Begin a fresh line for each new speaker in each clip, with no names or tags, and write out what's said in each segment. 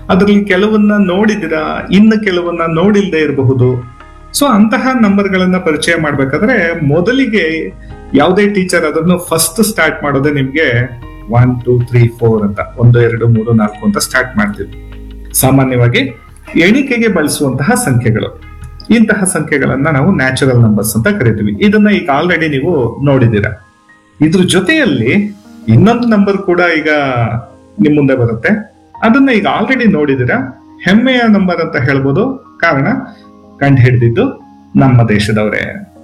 ಅದರಲ್ಲಿ ಕೆಲವನ್ನ ನೋಡಿದಿರಾ ಇನ್ನು ಕೆಲವನ್ನ ನೋಡಿಲ್ದೇ ಇರಬಹುದು ಸೊ ಅಂತಹ ನಂಬರ್ಗಳನ್ನ ಪರಿಚಯ ಮಾಡ್ಬೇಕಾದ್ರೆ ಮೊದಲಿಗೆ ಯಾವುದೇ ಟೀಚರ್ ಅದನ್ನು ಫಸ್ಟ್ ಸ್ಟಾರ್ಟ್ ಮಾಡೋದೇ ನಿಮ್ಗೆ ಒನ್ ಟೂ ತ್ರೀ ಫೋರ್ ಅಂತ ಒಂದು ಎರಡು ಮೂರು ನಾಲ್ಕು ಅಂತ ಸ್ಟಾರ್ಟ್ ಮಾಡ್ತೀವಿ ಸಾಮಾನ್ಯವಾಗಿ ಎಣಿಕೆಗೆ ಬಳಸುವಂತಹ ಸಂಖ್ಯೆಗಳು ಇಂತಹ ಸಂಖ್ಯೆಗಳನ್ನ ನಾವು ನ್ಯಾಚುರಲ್ ನಂಬರ್ಸ್ ಅಂತ ಕರಿತೀವಿ ಇದನ್ನ ಈಗ ಆಲ್ರೆಡಿ ನೀವು ನೋಡಿದ್ದೀರಾ ಇದ್ರ ಜೊತೆಯಲ್ಲಿ ಇನ್ನೊಂದು ನಂಬರ್ ಕೂಡ ಈಗ ನಿಮ್ ಮುಂದೆ ಬರುತ್ತೆ ಅದನ್ನ ಈಗ ಆಲ್ರೆಡಿ ನೋಡಿದಿರಾ ಹೆಮ್ಮೆಯ ನಂಬರ್ ಅಂತ ಹೇಳ್ಬೋದು ಕಾರಣ ಕಂಡು ಹಿಡಿದಿದ್ದು ನಮ್ಮ ದೇಶದವರೇ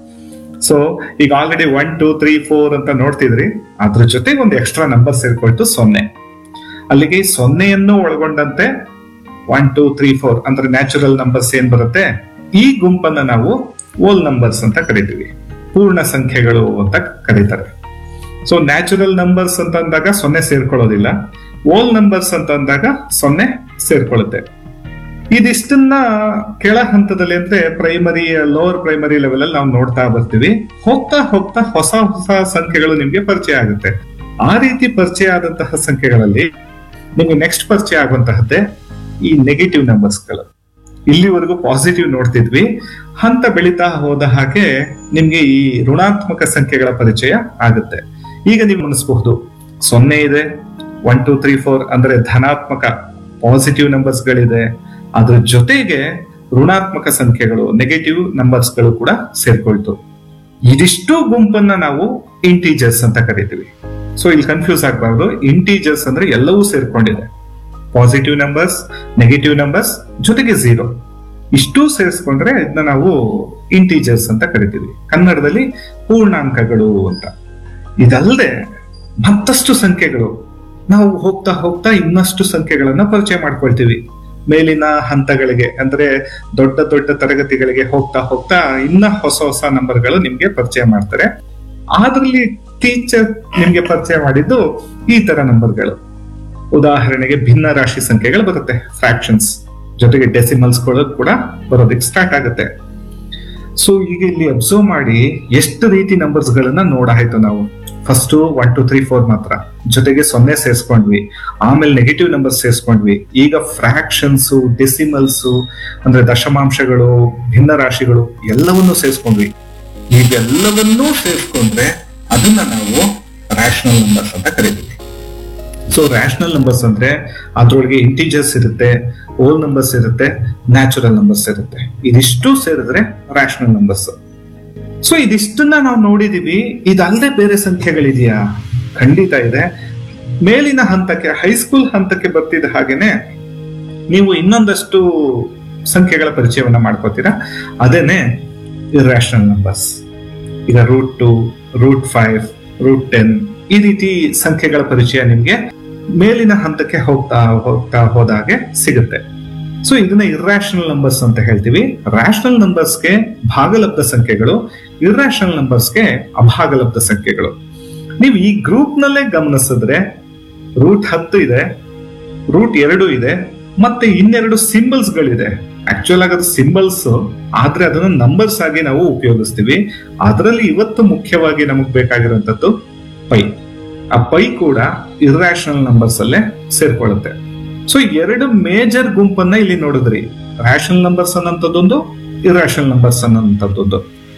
ಸೊ ಈಗ already one two three four ಅಂತ ನೋಡ್ತಿದ್ರಿ ಅದ್ರ ಜೊತೆಗೆ ಒಂದು ಎಕ್ಸ್ಟ್ರಾ ನಂಬರ್ ಸೇರ್ಕೊಳ್ತು ಸೊನ್ನೆ ಅಲ್ಲಿಗೆ ಈ ಸೊನ್ನೆಯನ್ನು ಒಳಗೊಂಡಂತೆ ಒನ್ ಟೂ ತ್ರೀ ಫೋರ್ ಅಂದ್ರೆ ನ್ಯಾಚುರಲ್ ನಂಬರ್ಸ್ ಏನ್ ಬರುತ್ತೆ ಈ ಗುಂಪನ್ನ ನಾವು ಓಲ್ ನಂಬರ್ಸ್ ಅಂತ ಕರಿತೀವಿ ಪೂರ್ಣ ಸಂಖ್ಯೆಗಳು ಅಂತ ಕರೀತಾರೆ ಸೊ ನ್ಯಾಚುರಲ್ ನಂಬರ್ಸ್ ಅಂತ ಅಂದಾಗ ಸೊನ್ನೆ ಸೇರ್ಕೊಳ್ಳೋದಿಲ್ಲ ಓಲ್ ನಂಬರ್ಸ್ ಅಂತ ಅಂದಾಗ ಸೊನ್ನೆ ಸೇರ್ಕೊಳ್ಳುತ್ತೆ ಇದಿಷ್ಟನ್ನ ಕೆಳ ಹಂತದಲ್ಲಿ ಅಂದ್ರೆ ಪ್ರೈಮರಿ ಲೋವರ್ ಪ್ರೈಮರಿ ಲೆವೆಲ್ ಅಲ್ಲಿ ನಾವು ನೋಡ್ತಾ ಬರ್ತೀವಿ ಹೋಗ್ತಾ ಹೋಗ್ತಾ ಹೊಸ ಹೊಸ ಸಂಖ್ಯೆಗಳು ನಿಮ್ಗೆ ಪರಿಚಯ ಆಗುತ್ತೆ ಆ ರೀತಿ ಪರಿಚಯ ಆದಂತಹ ಸಂಖ್ಯೆಗಳಲ್ಲಿ ನಿಮ್ಗೆ ನೆಕ್ಸ್ಟ್ ಪರಿಚಯ ಆಗುವಂತಹದ್ದೇ ಈ ನೆಗೆಟಿವ್ ನಂಬರ್ಸ್ಗಳು ಇಲ್ಲಿವರೆಗೂ ಪಾಸಿಟಿವ್ ನೋಡ್ತಿದ್ವಿ ಹಂತ ಬೆಳೀತಾ ಹೋದ ಹಾಗೆ ನಿಮ್ಗೆ ಈ ಋಣಾತ್ಮಕ ಸಂಖ್ಯೆಗಳ ಪರಿಚಯ ಆಗುತ್ತೆ ಈಗ ನೀವು ಅನಿಸಬಹುದು ಸೊನ್ನೆ ಇದೆ ಒನ್ ಟೂ ತ್ರೀ ಫೋರ್ ಅಂದ್ರೆ ಧನಾತ್ಮಕ ಪಾಸಿಟಿವ್ ನಂಬರ್ಸ್ ಗಳಿದೆ ಅದ್ರ ಜೊತೆಗೆ ಋಣಾತ್ಮಕ ಸಂಖ್ಯೆಗಳು ನೆಗೆಟಿವ್ ನಂಬರ್ಸ್ಗಳು ಕೂಡ ಸೇರ್ಕೊಳ್ತು ಇದಿಷ್ಟು ಗುಂಪನ್ನ ನಾವು ಇಂಟೀಜರ್ಸ್ ಅಂತ ಕರಿತೀವಿ ಸೊ ಇಲ್ಲಿ ಕನ್ಫ್ಯೂಸ್ ಆಗಬಾರ್ದು ಇಂಟೀಜರ್ಸ್ ಅಂದ್ರೆ ಎಲ್ಲವೂ ಸೇರ್ಕೊಂಡಿದೆ ಪಾಸಿಟಿವ್ ನಂಬರ್ಸ್ ನೆಗೆಟಿವ್ ನಂಬರ್ಸ್ ಜೊತೆಗೆ ಝೀರೋ ಇಷ್ಟು ಸೇರಿಸ್ಕೊಂಡ್ರೆ ಇದನ್ನ ನಾವು ಇಂಟೀಜರ್ಸ್ ಅಂತ ಕರಿತೀವಿ ಕನ್ನಡದಲ್ಲಿ ಪೂರ್ಣಾಂಕಗಳು ಅಂತ ಇದಲ್ಲದೆ ಮತ್ತಷ್ಟು ಸಂಖ್ಯೆಗಳು ನಾವು ಹೋಗ್ತಾ ಹೋಗ್ತಾ ಇನ್ನಷ್ಟು ಸಂಖ್ಯೆಗಳನ್ನ ಪರಿಚಯ ಮಾಡ್ಕೊಳ್ತೀವಿ ಮೇಲಿನ ಹಂತಗಳಿಗೆ ಅಂದ್ರೆ ದೊಡ್ಡ ದೊಡ್ಡ ತರಗತಿಗಳಿಗೆ ಹೋಗ್ತಾ ಹೋಗ್ತಾ ಇನ್ನ ಹೊಸ ಹೊಸ ನಂಬರ್ಗಳು ನಿಮ್ಗೆ ಪರಿಚಯ ಮಾಡ್ತಾರೆ ಅದ್ರಲ್ಲಿ ಟೀಚರ್ ನಿಮ್ಗೆ ಪರಿಚಯ ಮಾಡಿದ್ದು ಈ ತರ ನಂಬರ್ಗಳು ಉದಾಹರಣೆಗೆ ಭಿನ್ನ ರಾಶಿ ಸಂಖ್ಯೆಗಳು ಬರುತ್ತೆ ಫ್ರಾಕ್ಷನ್ಸ್ ಜೊತೆಗೆ ಡೆಸಿಮಲ್ಸ್ ಕೂಡ ಬರೋದಕ್ಕೆ ಸ್ಟಾರ್ಟ್ ಆಗುತ್ತೆ ಸೊ ಈಗ ಇಲ್ಲಿ ಅಬ್ಸರ್ವ್ ಮಾಡಿ ಎಷ್ಟು ರೀತಿ ನಂಬರ್ಸ್ ಗಳನ್ನ ನೋಡಾಯ್ತು ನಾವು first one two three four ಮಾತ್ರ ಜೊತೆಗೆ ಸೊನ್ನೆ ಸೇರಿಸ್ಕೊಂಡ್ವಿ ಆಮೇಲೆ ನೆಗೆಟಿವ್ ನಂಬರ್ ಸೇರಿಸ್ಕೊಂಡ್ವಿ ಈಗ ಫ್ರಾಕ್ಷನ್ಸ್ ಡೆಸಿಮಲ್ಸ್ ಅಂದ್ರೆ ದಶಮಾಂಶಗಳು ಭಿನ್ನ ರಾಶಿಗಳು ಎಲ್ಲವನ್ನೂ ಸೇರಿಸ್ಕೊಂಡ್ವಿ ಇವೆಲ್ಲವನ್ನೂ ಸೇರಿಸ್ಕೊಂಡ್ರೆ ಅದನ್ನ ನಾವು ರ್ಯಾಷನಲ್ ನಂಬರ್ಸ್ ಅಂತ ಕರಿತೀವಿ ಸೊ ರ್ಯಾಷನಲ್ ನಂಬರ್ಸ್ ಅಂದ್ರೆ ಅದ್ರೊಳಗೆ ಇಂಟಿಜರ್ಸ್ ಇರುತ್ತೆ ಓಲ್ ನಂಬರ್ಸ್ ಇರುತ್ತೆ ನ್ಯಾಚುರಲ್ ನಂಬರ್ಸ್ ಇರುತ್ತೆ ಇದಿಷ್ಟು ಸೇರಿದ್ರೆ ರ್ಯಾಷನಲ್ ನಂಬರ್ಸ್ ಸೊ ಇದಿಷ್ಟನ್ನ ನಾವು ನೋಡಿದೀವಿ ಇದಲ್ಲದೆ ಬೇರೆ ಸಂಖ್ಯೆಗಳಿದೆಯಾ ಖಂಡಿತ ಇದೆ ಮೇಲಿನ ಹಂತಕ್ಕೆ ಹೈಸ್ಕೂಲ್ ಹಂತಕ್ಕೆ ಬರ್ತಿದ್ದ ಹಾಗೇನೆ ನೀವು ಇನ್ನೊಂದಷ್ಟು ಸಂಖ್ಯೆಗಳ ಪರಿಚಯವನ್ನ ಮಾಡ್ಕೋತೀರಾ ಅದೇನೆ ಇರ್ಯಾಷನಲ್ ನಂಬರ್ಸ್ ಈಗ root two root five root ten ಈ ರೀತಿ ಸಂಖ್ಯೆಗಳ ಪರಿಚಯ ನಿಮ್ಗೆ ಮೇಲಿನ ಹಂತಕ್ಕೆ ಹೋಗ್ತಾ ಹೋಗ್ತಾ ಹೋದಾಗೆ ಸಿಗುತ್ತೆ ಸೊ ಇದನ್ನ ಇರ್ರಾಷನಲ್ ನಂಬರ್ಸ್ ಅಂತ ಹೇಳ್ತೀವಿ ರ್ಯಾಷನಲ್ ನಂಬರ್ಸ್ಗೆ ಭಾಗಲಬ್ಧ ಸಂಖ್ಯೆಗಳು ಇರ್ರಾಷನಲ್ ನಂಬರ್ಸ್ಗೆ ಅಭಾಗಲಬ್ಧ ಸಂಖ್ಯೆಗಳು ನೀವು ಈ ಗ್ರೂಪ್ ನಲ್ಲೇ ಗಮನಿಸಿದ್ರೆ ರೂಟ್ ಹತ್ತು ಇದೆ ರೂಟ್ ಎರಡು ಇದೆ ಮತ್ತೆ ಇನ್ನೆರಡು ಸಿಂಬಲ್ಸ್ ಗಳಿದೆ ಆಕ್ಚುಲ್ ಆಗಿ ಅದು ಸಿಂಬಲ್ಸ್ ಆದ್ರೆ ಅದನ್ನ ನಂಬರ್ಸ್ ಆಗಿ ನಾವು ಉಪಯೋಗಿಸ್ತೀವಿ ಅದರಲ್ಲಿ ಇವತ್ತು ಮುಖ್ಯವಾಗಿ ನಮಗ್ ಬೇಕಾಗಿರುವಂತದ್ದು ಪೈ ಆ ಪೈ ಕೂಡ ಇರ್ರಾಷನಲ್ ನಂಬರ್ಸ್ ಅಲ್ಲೇ ಸೇರ್ಕೊಳ್ಳುತ್ತೆ ಸೊ ಎರಡು ಮೇಜರ್ ಗುಂಪನ್ನ ಇಲ್ಲಿ ನೋಡಿದ್ರಿ ರ್ಯಾಷನಲ್ ನಂಬರ್ಸ್ ಅನ್ನೋಂಥದ್ದೊಂದು ಇರ್ರಾಷನಲ್ ನಂಬರ್ಸ್ ಅನ್ನೋಂಥದ್ದೊಂದು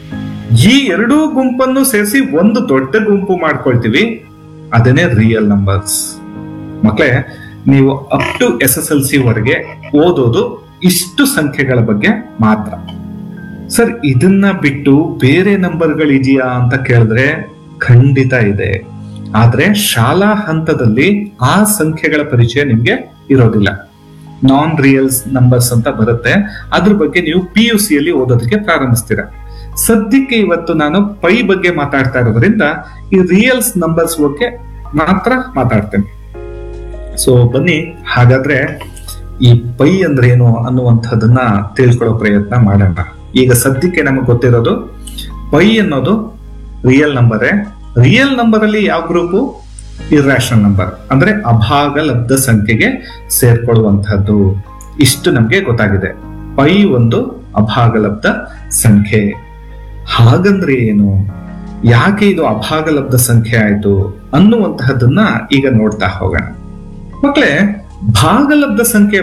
ಈ ಎರಡೂ ಗುಂಪನ್ನು ಸೇರಿಸಿ ಒಂದು ದೊಡ್ಡ ಗುಂಪು ಮಾಡ್ಕೊಳ್ತೀವಿ ಅದನ್ನೇ ರಿಯಲ್ ನಂಬರ್ಸ್ ಮಕ್ಕಳೇ ನೀವು up to S S L C ವರೆಗೆ ಓದೋದು ಇಷ್ಟು ಸಂಖ್ಯೆಗಳ ಬಗ್ಗೆ ಮಾತ್ರ ಸರ್ ಇದನ್ನ ಬಿಟ್ಟು ಬೇರೆ ನಂಬರ್ಗಳಿದೆಯಾ ಅಂತ ಕೇಳಿದ್ರೆ ಖಂಡಿತ ಇದೆ ಆದ್ರೆ ಶಾಲಾ ಹಂತದಲ್ಲಿ ಆ ಸಂಖ್ಯೆಗಳ ಪರಿಚಯ ನಿಮ್ಗೆ ಇರೋದಿಲ್ಲ ನಾನ್ ರಿಯಲ್ಸ್ ನಂಬರ್ಸ್ ಅಂತ ಬರುತ್ತೆ ಅದ್ರ ಬಗ್ಗೆ ನೀವು ಪಿ ಯು ಸಿಯಲ್ಲಿ ಓದೋದಕ್ಕೆ ಪ್ರಾರಂಭಿಸ್ತೀರಾ ಸದ್ಯಕ್ಕೆ ಇವತ್ತು ನಾನು ಪೈ ಬಗ್ಗೆ ಮಾತಾಡ್ತಾ ಇರೋದ್ರಿಂದ ಈ ರಿಯಲ್ಸ್ ನಂಬರ್ಸ್ ಬಗ್ಗೆ ಮಾತ್ರ ಮಾತಾಡ್ತೇನೆ ಸೊ ಬನ್ನಿ ಹಾಗಾದ್ರೆ ಈ ಪೈ ಅಂದ್ರೆ ಏನು ಅನ್ನುವಂಥದ್ದನ್ನ ತಿಳ್ಕೊಳ್ಳೋ ಪ್ರಯತ್ನ ಮಾಡೋಣ ಈಗ ಸದ್ಯಕ್ಕೆ ನಮಗೆ ಗೊತ್ತಿರೋದು ಪೈ ಅನ್ನೋದು ರಿಯಲ್ ನಂಬರೇ ರಿಯಲ್ ನಂಬರ್ ಅಲ್ಲಿ ಯಾವ ಗ್ರೂಪು ಇರ್ರಾಷನಲ್ ನಂಬರ್ ಅಂದ್ರೆ ಅಭಾಗಲಬ್ಧ ಸಂಖ್ಯೆಗೆ ಸೇರ್ಕೊಳ್ಳುವಂತಹದ್ದು ಇಷ್ಟು ನಮ್ಗೆ ಗೊತ್ತಾಗಿದೆ ಪೈ ಒಂದು ಅಭಾಗಲಬ್ಧ ಸಂಖ್ಯೆ ಹಾಗಂದ್ರೆ ಏನು ಯಾಕೆ ಇದು ಅಭಾಗಲಬ್ಧ ಸಂಖ್ಯೆ ಆಯ್ತು ಅನ್ನುವಂತಹದ್ದನ್ನ ಈಗ ನೋಡ್ತಾ ಹೋಗೋಣ ಮಕ್ಕಳೇ ಭಾಗಲಬ್ಧ ಸಂಖ್ಯೆ